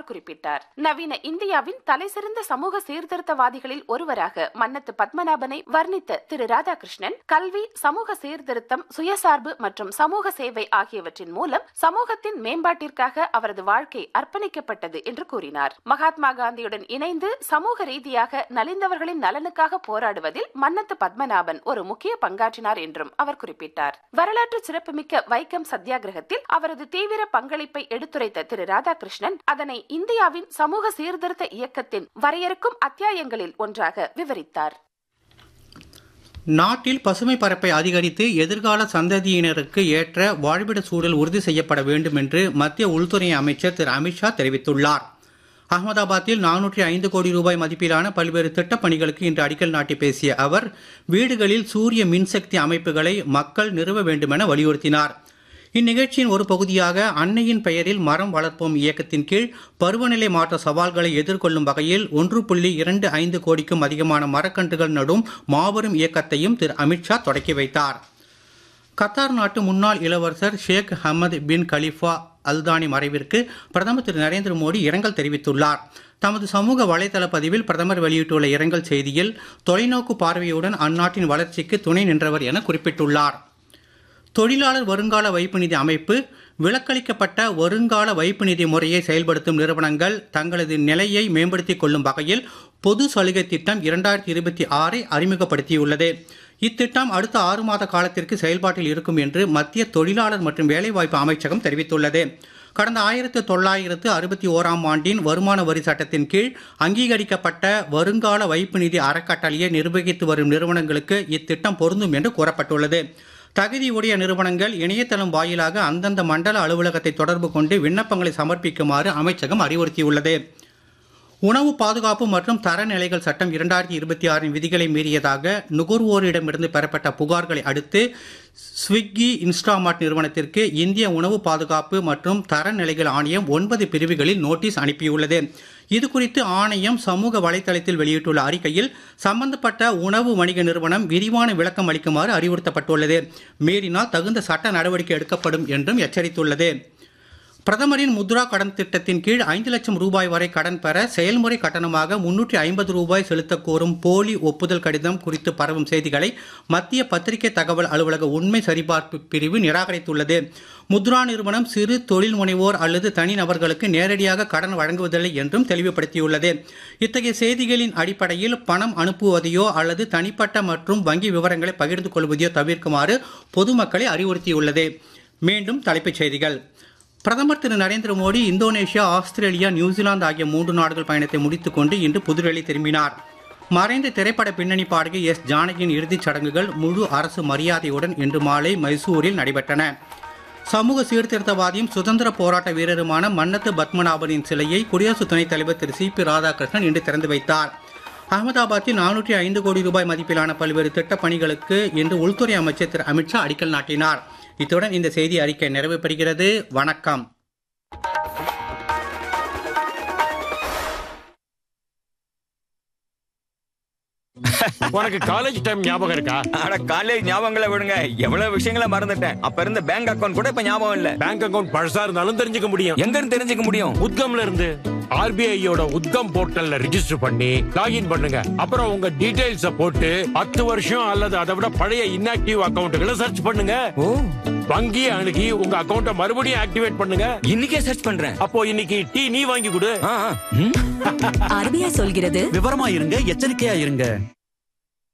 அவர் குறிப்பிட்டார் நவீன இந்தியாவின் தலைசிறந்த சமூக சீர்திருத்தவாதிகளில் ஒருவராக மன்னத்து பத்மநாபனை வர்ணித்த திரு ராதாகிருஷ்ணன் கல்வி சமூக சீர்திருத்தம் சுயசார்பு மற்றும் சமூக சேவை ஆகியவற்றின் மூலம் சமூகத்தின் மேம்பாட்டிற்காக அவரது வாழ்க்கை அர்ப்பணிக்கப்பட்டது என்று கூறினார் மகாத்மா காந்தியுடன் இணைந்து சமூக ரீதியாக நலிந்தவர்களின் நலனுக்காக போராடுவதில் மன்னத்து பத்மநாபன் ஒரு முக்கிய பங்காற்றினார் என்றும் அவர் குறிப்பிட்டார் வரலாற்று சிறப்புமிக்க வைக்கம் சத்தியாகிரகத்தில் அவரது தீவிர பங்களிப்பை எடுத்துரைத்த திரு ராதாகிருஷ்ணன் அதனை இந்தியாவின் சமூக சீர்திருத்த இயக்கத்தின் வரையறுக்கும் அத்தியாயங்களில் ஒன்றாக விவரித்தார் நாட்டில் பசுமை பரப்பை அதிகரித்து எதிர்கால சந்ததியினருக்கு ஏற்ற வாழ்விட சூழல் உறுதி செய்யப்பட வேண்டும் என்று மத்திய உள்துறை அமைச்சர் திரு அமித்ஷா தெரிவித்துள்ளார் அகமதாபாத்தில் நானூற்றி ஐந்து கோடி ரூபாய் மதிப்பிலான பல்வேறு திட்டப் பணிகளுக்கு இன்று அடிக்கல் நாட்டி பேசிய அவர் வீடுகளில் சூரிய மின்சக்தி அமைப்புகளை மக்கள் நிறுவ வேண்டுமென வலியுறுத்தினார் இந்நிகழ்ச்சியின் ஒரு பகுதியாக அன்னையின் பெயரில் மரம் வளர்ப்போம் இயக்கத்தின் கீழ் பருவநிலை மாற்ற சவால்களை எதிர்கொள்ளும் வகையில் ஒன்று புள்ளி இரண்டு ஐந்து கோடிக்கும் அதிகமான மரக்கன்றுகள் நடும் மாபெரும் இயக்கத்தையும் திரு அமித்ஷா தொடக்கி வைத்தார் கத்தார் நாட்டு முன்னாள் இளவரசர் Sheikh Hamad bin Khalifa Al Thani மறைவிற்கு பிரதமர் திரு நரேந்திர மோடி இரங்கல் தெரிவித்துள்ளார் தமது சமூக வலைதள பதிவில் பிரதமர் வெளியிட்டுள்ள இரங்கல் செய்தியில் தொலைநோக்கு பார்வையுடன் அந்நாட்டின் வளர்ச்சிக்கு துணை நின்றவர் என குறிப்பிட்டுள்ளார் தொழிலாளர் வருங்கால வைப்பு நிதி அமைப்பு விலக்களிக்கப்பட்ட வருங்கால வைப்பு நிதி முறையை செயல்படுத்தும் நிறுவனங்கள் தங்களது நிலையை மேம்படுத்திக் கொள்ளும் வகையில் பொது சலுகை திட்டம் இரண்டாயிரத்தி இருபத்தி ஆறை அறிமுகப்படுத்தியுள்ளது இத்திட்டம் அடுத்த ஆறு மாத காலத்திற்கு செயல்பாட்டில் இருக்கும் என்று மத்திய தொழிலாளர் மற்றும் வேலைவாய்ப்பு அமைச்சகம் தெரிவித்துள்ளது கடந்த ஆயிரத்து தொள்ளாயிரத்து அறுபத்தி ஓராம் ஆண்டின் வருமான வரி சட்டத்தின் கீழ் அங்கீகரிக்கப்பட்ட வருங்கால வைப்பு நிதி அறக்கட்டளையை நிர்வகித்து வரும் நிறுவனங்களுக்கு இத்திட்டம் பொருந்தும் என்று கூறப்பட்டுள்ளது தகுதியுடைய நிறுவனங்கள் இணையதளம் வாயிலாக அந்தந்த மண்டல அலுவலகத்தை தொடர்பு கொண்டு விண்ணப்பங்களை சமர்ப்பிக்குமாறு அமைச்சகம் அறிவுறுத்தியுள்ளது உணவு பாதுகாப்பு மற்றும் தரநிலைகள் சட்டம் இரண்டாயிரத்தி இருபத்தி ஆறின் விதிகளை மீறியதாக நுகர்வோரிடமிருந்து பெறப்பட்ட புகார்களை அடுத்து ஸ்விக்கி இன்ஸ்டாமார்ட் நிறுவனத்திற்கு இந்திய உணவு பாதுகாப்பு மற்றும் தரநிலைகள் ஆணையம் ஒன்பது பிரிவுகளில் நோட்டீஸ் அனுப்பியுள்ளது இது குறித்து ஆணையம் சமூக வலைதளத்தில் வெளியிட்டுள்ள அறிக்கையில் சம்பந்தப்பட்ட உணவு வணிக நிறுவனம் விரிவான விளக்கம் அளிக்குமாறு அறிவுறுத்தப்பட்டுள்ளது மீறினால் தகுந்த சட்ட நடவடிக்கை எடுக்கப்படும் என்றும் எச்சரித்துள்ளது பிரதமரின் முத்ரா கடன் திட்டத்தின் கீழ் ஐந்து லட்சம் ரூபாய் வரை கடன் பெற செயல்முறை கட்டணமாக முன்னூற்றி ஐம்பது ரூபாய் செலுத்தக் கோரும் போலி ஒப்புதல் கடிதம் குறித்து பரவும் செய்திகளை மத்திய பத்திரிகை தகவல் அலுவலக உண்மை சரிபார்ப்பு பிரிவு நிராகரித்துள்ளது முத்ரா நிறுவனம் சிறு தொழில் முனைவோர் அல்லது தனிநபர்களுக்கு நேரடியாக கடன் வழங்குவதில்லை என்றும் தெளிவுபடுத்தியுள்ளது இத்தகைய செய்திகளின் அடிப்படையில் பணம் அனுப்புவதையோ அல்லது தனிப்பட்ட மற்றும் வங்கி விவரங்களை பகிர்ந்து கொள்வதையோ தவிர்க்குமாறு பொதுமக்களை அறிவுறுத்தியுள்ளது மீண்டும் தலைப்புச் செய்திகள் பிரதமர் திரு Narendra Modi Indonesia Australia New Zealand ஆகிய மூன்று நாடுகள் பயணத்தை முடித்துக் கொண்டு இன்று புதுடெல்லி திரும்பினார் மறைந்த திரைப்பட பின்னணி பாடகி எஸ் ஜானகியின் இறுதிச் சடங்குகள் முழு அரசு மரியாதையுடன் இன்று மாலை மைசூரில் நடைபெற்றன சமூக சீர்திருத்தவாதியும் சுதந்திர போராட்ட வீரருமான மன்னத்து பத்மநாபனின் சிலையை குடியரசு துணைத் தலைவர் திரு சி பி ராதாகிருஷ்ணன் இன்று திறந்து வைத்தார் அகமதாபாத்தில் நானூற்றி ஐந்து கோடி ரூபாய் மதிப்பிலான பல்வேறு திட்டப் பணிகளுக்கு இன்று உள்துறை அமைச்சர் திரு அமித்ஷா அடிக்கல் நாட்டினார் இத்துடன் இந்த செய்தி அறிக்கை நிறைவு பெறுகிறது வணக்கம் உனக்கு காலேஜ் டைம் ஞாபகம் இருக்கா அட காலேஜ் ஞாபகங்களை விடுங்க எவ்வளவு விஷயங்களை மறந்துட்டேன் அப்ப இருந்த பேங்க் அக்கவுண்ட் கூட இப்ப ஞாபகம் இல்ல பேங்க் அக்கவுண்ட் பழசா இருந்தாலும் தெரிஞ்சுக்க முடியும் எங்க இருந்து தெரிஞ்சுக்க முடியும் உத்கம்ல இருந்து ஆர்பிஐயோட உத்கம் போர்ட்டல்ல ரிஜிஸ்டர் பண்ணி லாகின் பண்ணுங்க அப்புறம் உங்க டீடைல்ஸ போட்டு பத்து வருஷம் அல்லது அதை விட பழைய இன்ஆக்டிவ் அக்கவுண்ட்களை சர்ச் பண்ணுங்க ஓ வங்கியை அணுகி உங்க அக்கவுண்ட மறுபடியும் ஆக்டிவேட் பண்ணுங்க இன்னைக்கே சர்ச் பண்றேன் அப்போ இன்னைக்கு டீ நீ வாங்கி கொடு ஆ, ஆ. ம். ஆர்பிஐ சொல்கிறது விவரமா இருங்க எச்சரிக்கையா இருங்க